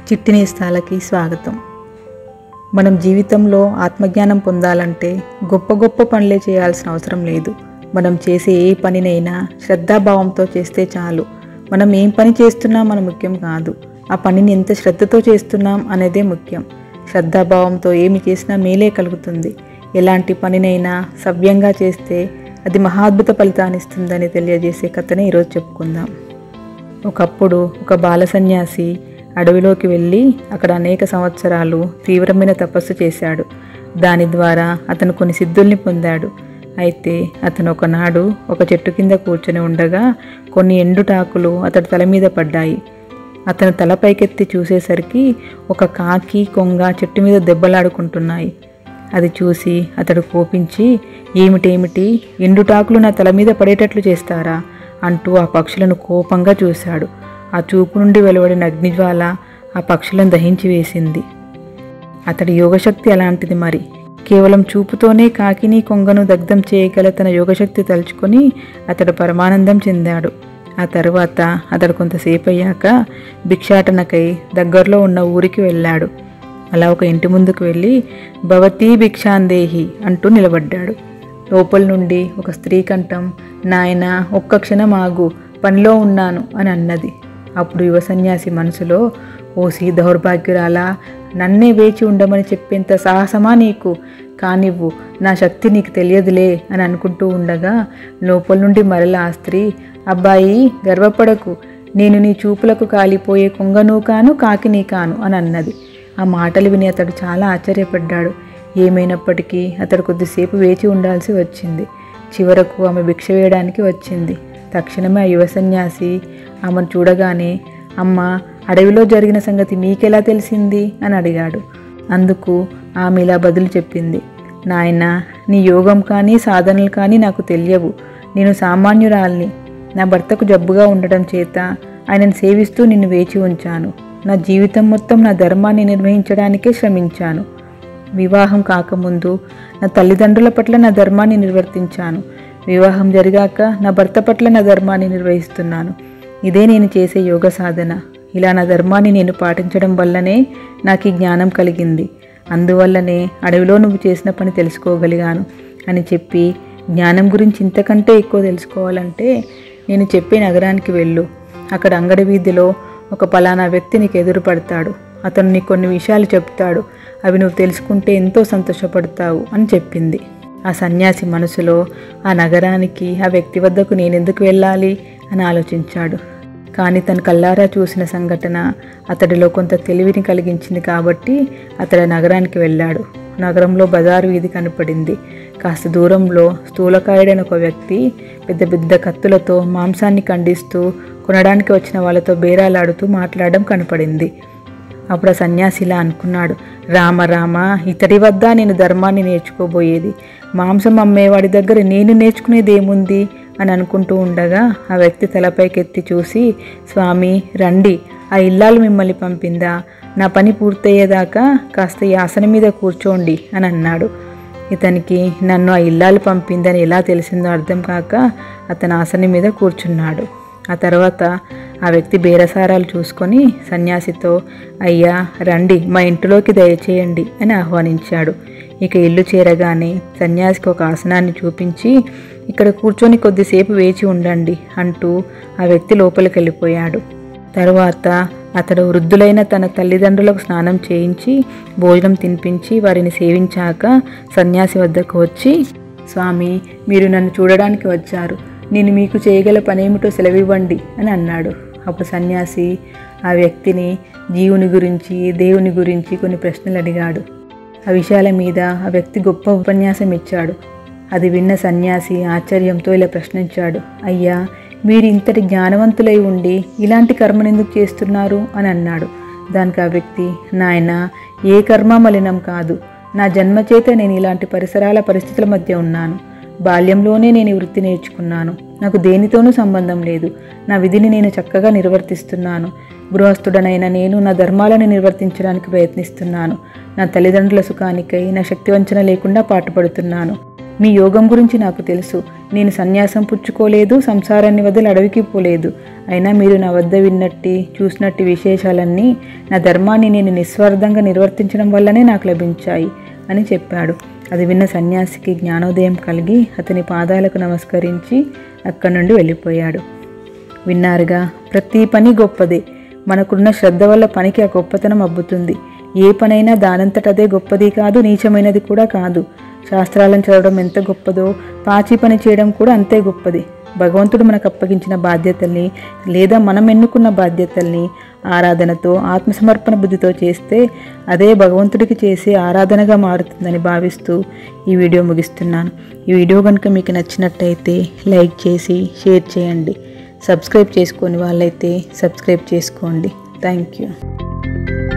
చిట్టి నేస్తాలకి స్వాగతం మనం జీవితంలో ఆత్మజ్ఞానం పొందాలంటే గొప్ప గొప్ప పనులే చేయాల్సిన అవసరం లేదు మనం చేసే ఏ పనినైనా శ్రద్ధాభావంతో చేస్తే చాలు మనం ఏం పని చేస్తున్నాం మన ముఖ్యం కాదు ఆ పనిని ఎంత శ్రద్ధతో చేస్తున్నాం అనేదే ముఖ్యం శ్రద్ధాభావంతో ఏమి చేసినా మేలే కలుగుతుంది ఎలాంటి పనినైనా సవ్యంగా చేస్తే అది మహాద్భుత ఫలితాన్ని ఇస్తుందని తెలియజేసే కథనే ఈరోజు చెప్పుకుందాం ఒకప్పుడు ఒక బాల సన్యాసి అడవిలోకి వెళ్ళి అక్కడ అనేక సంవత్సరాలు తీవ్రమైన తపస్సు చేశాడు దాని ద్వారా అతను కొన్ని సిద్ధుల్ని పొందాడు అయితే అతను ఒకనాడు ఒక చెట్టు కింద కూర్చొని ఉండగా కొన్ని ఎండుటాకులు అతడి తల మీద పడ్డాయి అతను తల పైకెత్తి చూసేసరికి ఒక కాకి కొంగ చెట్టు మీద దెబ్బలాడుకుంటున్నాయి అది చూసి అతడు కోపించి ఏమిటేమిటి ఎండుటాకులు నా తల మీద పడేటట్లు చేస్తారా అంటూ ఆ పక్షులను కోపంగా చూశాడు ఆ చూపు నుండి వెలువడిన అగ్నిజ్వాల ఆ పక్షులను దహించి వేసింది అతడి యోగశక్తి అలాంటిది మరి కేవలం చూపుతోనే కాకిని కొంగను దగ్ధం చేయగల తన యోగశక్తి తలుచుకొని అతడు పరమానందం చెందాడు ఆ తర్వాత అతడు కొంతసేపు అయ్యాక భిక్షాటనకై దగ్గరలో ఉన్న ఊరికి వెళ్ళాడు అలా ఒక ఇంటి ముందుకు వెళ్ళి భవతీ భిక్షాందేహి అంటూ నిలబడ్డాడు లోపల నుండి ఒక స్త్రీ కంఠం నాయన ఒక్క క్షణం ఆగు పనిలో ఉన్నాను అని అన్నది అప్పుడు యువ సన్యాసి మనసులో ఓసి దౌర్భాగ్యురాలా నన్నే వేచి ఉండమని చెప్పేంత సాహసమా నీకు కానివ్వు నా శక్తి నీకు తెలియదులే అని అనుకుంటూ ఉండగా లోపల నుండి మరలా ఆ స్త్రీ అబ్బాయి గర్వపడకు నేను నీ చూపులకు కాలిపోయే కొంగను కాను కాకిని కాను అని అన్నది ఆ మాటలు విని అతడు చాలా ఆశ్చర్యపడ్డాడు ఏమైనప్పటికీ అతడు కొద్దిసేపు వేచి ఉండాల్సి వచ్చింది చివరకు ఆమె భిక్ష వేయడానికి వచ్చింది తక్షణమే ఆ యువ సన్యాసి ఆమెను చూడగానే అమ్మ అడవిలో జరిగిన సంగతి మీకెలా తెలిసింది అని అడిగాడు అందుకు ఆమె ఇలా బదులు చెప్పింది నాయన నీ యోగం కానీ సాధనలు కానీ నాకు తెలియవు నేను సామాన్యురాల్ని నా భర్తకు జబ్బుగా ఉండడం చేత ఆయనను సేవిస్తూ నిన్ను వేచి ఉంచాను నా జీవితం మొత్తం నా ధర్మాన్ని నిర్వహించడానికే శ్రమించాను వివాహం కాకముందు నా తల్లిదండ్రుల పట్ల నా ధర్మాన్ని నిర్వర్తించాను వివాహం జరిగాక నా భర్త పట్ల నా ధర్మాన్ని నిర్వహిస్తున్నాను ఇదే నేను చేసే యోగ సాధన ఇలా నా ధర్మాన్ని నేను పాటించడం వల్లనే నాకు ఈ జ్ఞానం కలిగింది అందువల్లనే అడవిలో నువ్వు చేసిన పని తెలుసుకోగలిగాను అని చెప్పి జ్ఞానం గురించి ఇంతకంటే ఎక్కువ తెలుసుకోవాలంటే నేను చెప్పే నగరానికి వెళ్ళు అక్కడ అంగడి వీధిలో ఒక పలానా వ్యక్తి నీకు ఎదురుపడతాడు అతను నీకు కొన్ని విషయాలు చెప్తాడు అవి నువ్వు తెలుసుకుంటే ఎంతో సంతోషపడతావు అని చెప్పింది ఆ సన్యాసి మనసులో ఆ నగరానికి ఆ వ్యక్తి వద్దకు నేనెందుకు వెళ్ళాలి అని ఆలోచించాడు కానీ తను కల్లారా చూసిన సంఘటన అతడిలో కొంత తెలివిని కలిగించింది కాబట్టి అతడు నగరానికి వెళ్ళాడు నగరంలో బజారు వీధి కనపడింది కాస్త దూరంలో స్థూలకాయుడైన ఒక వ్యక్తి పెద్ద పెద్ద కత్తులతో మాంసాన్ని ఖండిస్తూ కొనడానికి వచ్చిన వాళ్ళతో బేరాలాడుతూ మాట్లాడడం కనపడింది అప్పుడు ఆ సన్యాసి ఇలా అనుకున్నాడు రామ రామ ఇతడి వద్ద నేను ధర్మాన్ని నేర్చుకోబోయేది మాంసం అమ్మేవాడి దగ్గర నేను నేర్చుకునేది ఏముంది అని అనుకుంటూ ఉండగా ఆ వ్యక్తి తలపైకెత్తి చూసి స్వామి రండి ఆ ఇల్లాలు మిమ్మల్ని పంపిందా నా పని పూర్తయ్యేదాకా కాస్త ఈ ఆసనం మీద కూర్చోండి అని అన్నాడు ఇతనికి నన్ను ఆ ఇల్లాలు పంపిందని ఎలా తెలిసిందో అర్థం కాక అతను ఆసనం మీద కూర్చున్నాడు ఆ తర్వాత ఆ వ్యక్తి బేరసారాలు చూసుకొని సన్యాసితో అయ్యా రండి మా ఇంటిలోకి దయచేయండి అని ఆహ్వానించాడు ఇక ఇల్లు చేరగానే సన్యాసికి ఒక ఆసనాన్ని చూపించి ఇక్కడ కూర్చొని కొద్దిసేపు వేచి ఉండండి అంటూ ఆ వ్యక్తి లోపలికి వెళ్ళిపోయాడు తరువాత అతడు వృద్ధులైన తన తల్లిదండ్రులకు స్నానం చేయించి భోజనం తినిపించి వారిని సేవించాక సన్యాసి వద్దకు వచ్చి స్వామి మీరు నన్ను చూడడానికి వచ్చారు నేను మీకు చేయగల పనేమిటో సెలవివ్వండి అని అన్నాడు అప్పుడు సన్యాసి ఆ వ్యక్తిని జీవుని గురించి దేవుని గురించి కొన్ని ప్రశ్నలు అడిగాడు ఆ విషయాల మీద ఆ వ్యక్తి గొప్ప ఉపన్యాసం ఇచ్చాడు అది విన్న సన్యాసి ఆశ్చర్యంతో ఇలా ప్రశ్నించాడు అయ్యా మీరు ఇంతటి జ్ఞానవంతులై ఉండి ఇలాంటి కర్మను ఎందుకు చేస్తున్నారు అని అన్నాడు దానికి ఆ వ్యక్తి నాయన ఏ కర్మ మలినం కాదు నా జన్మ చేత నేను ఇలాంటి పరిసరాల పరిస్థితుల మధ్య ఉన్నాను బాల్యంలోనే నేను ఈ వృత్తి నేర్చుకున్నాను నాకు దేనితోనూ సంబంధం లేదు నా విధిని నేను చక్కగా నిర్వర్తిస్తున్నాను గృహస్థుడనైన నేను నా ధర్మాలను నిర్వర్తించడానికి ప్రయత్నిస్తున్నాను నా తల్లిదండ్రుల సుఖానికై నా శక్తివంచన లేకుండా పాటుపడుతున్నాను మీ యోగం గురించి నాకు తెలుసు నేను సన్యాసం పుచ్చుకోలేదు సంసారాన్ని వదిలి అడవికి పోలేదు అయినా మీరు నా వద్ద విన్నట్టి చూసినట్టి విశేషాలన్నీ నా ధర్మాన్ని నేను నిస్వార్థంగా నిర్వర్తించడం వల్లనే నాకు లభించాయి అని చెప్పాడు అది విన్న సన్యాసికి జ్ఞానోదయం కలిగి అతని పాదాలకు నమస్కరించి అక్కడి నుండి వెళ్ళిపోయాడు విన్నారుగా ప్రతి పని గొప్పదే మనకున్న శ్రద్ధ వల్ల పనికి ఆ గొప్పతనం అబ్బుతుంది ఏ పనైనా దానంతటదే గొప్పది కాదు నీచమైనది కూడా కాదు శాస్త్రాలను చదవడం ఎంత గొప్పదో పాచి పని చేయడం కూడా అంతే గొప్పది భగవంతుడు మనకు అప్పగించిన బాధ్యతల్ని లేదా మనం ఎన్నుకున్న బాధ్యతల్ని ఆరాధనతో ఆత్మసమర్పణ బుద్ధితో చేస్తే అదే భగవంతుడికి చేసే ఆరాధనగా మారుతుందని భావిస్తూ ఈ వీడియో ముగిస్తున్నాను ఈ వీడియో కనుక మీకు నచ్చినట్టయితే లైక్ చేసి షేర్ చేయండి సబ్స్క్రైబ్ చేసుకొని వాళ్ళైతే సబ్స్క్రైబ్ చేసుకోండి థ్యాంక్ యూ